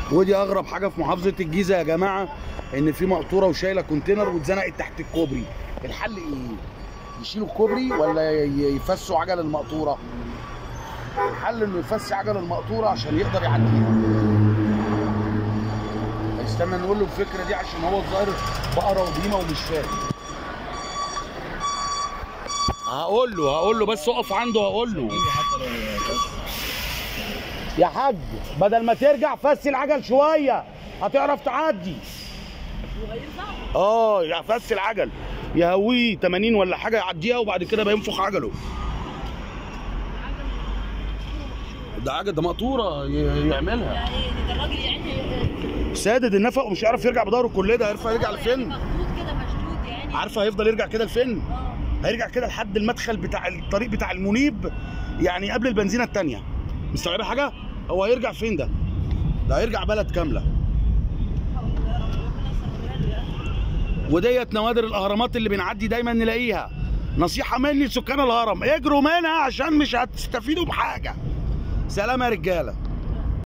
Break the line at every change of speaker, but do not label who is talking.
ودي اغرب حاجه في محافظه الجيزه يا جماعه ان في مقطوره وشايله كونتينر واتزنقت تحت الكوبري الحل ايه يشيلوا الكوبري ولا ي- يفسوا عجل المقطوره الحل انه يفس عجل المقطوره عشان يقدر يعديها استنى نقول له الفكره دي عشان هو الظاهر بقره وبهيمه ومش فاهم هقول له هقول له بس اقف عنده هقول له يا حاج بدل ما ترجع فسي العجل شويه هتعرف تعدي اه يا فس العجل يهويه 80 ولا حاجه يعديها وبعد كده بينفخ عجله ده عجل ده مقطوره ي- يعملها
يعني ده الراجل يعني
سادد النفق ومش هيعرف يرجع بداره كل ده هيعرف يرجع لفين
مخطوط كده مشدود يعني
عارفه هيفضل يرجع كده لفين
اه
هيرجع كده لحد المدخل بتاع الطريق بتاع المنيب يعني قبل البنزينه الثانيه مستوعبه حاجه هو هيرجع فين ده ده هيرجع بلد كامله وديت نوادر الاهرامات اللي بنعدي دايما نلاقيها نصيحه مني لسكان الهرم اجروا منها عشان مش هتستفيدوا بحاجه سلام يا رجاله